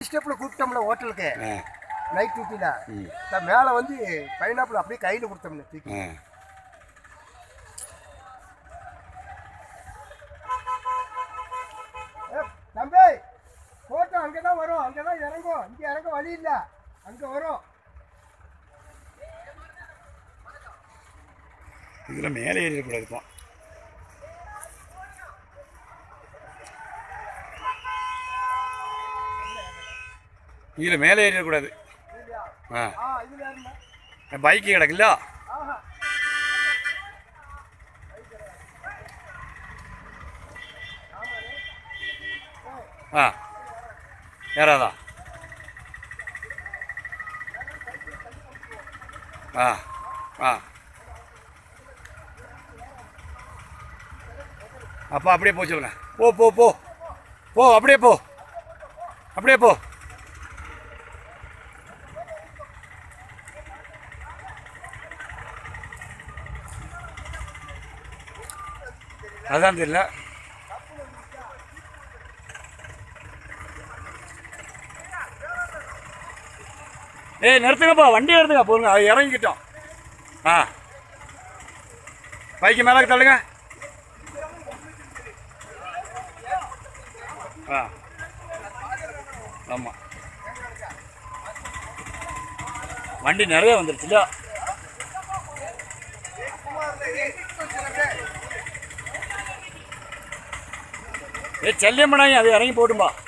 ஸ்டெப்பில் கூப்பிட்டோம்ல ஹோட்டலுக்கு ஆ நைட் டியூட்டியில் ம் மேலே வந்து பைனாப்பிள் அப்படியே கையில் கொடுத்தோம்ல தூக்கி ஆ ஏ, தம்பி போட்டோ அங்கே தான் வரும் அங்கே தான் இறங்கும் இங்கே இறங்க வழி இல்லை அங்கே வரும் இதில் மேலே ஏறிடக்கூடாது இப்போ இதில் மேலே ஏறிடக்கூடாது ஆ ஆ இதில் ஏறினா பைக்கு கிடக்குல்ல ஆஹா ஆ ஏறாதா ஆ ஆ அப்போ அப்படியே போ சொல்லுங்க போ போ போ போ அப்படியே போ அப்படியே போ அதான் தெரியல ஏய் நிறுத்துங்கப்பா வண்டி எடுத்துங்க போதுங்க அது இறங்கிக்கிட்டோம் ஆ பைக்கு மேலே தள்ளுங்க ஆ ஆமாம் வண்டி நிறைய வந்துருச்சுல ஏ செல்லியம்மனாங்க அது இறங்கி போட்டும்பா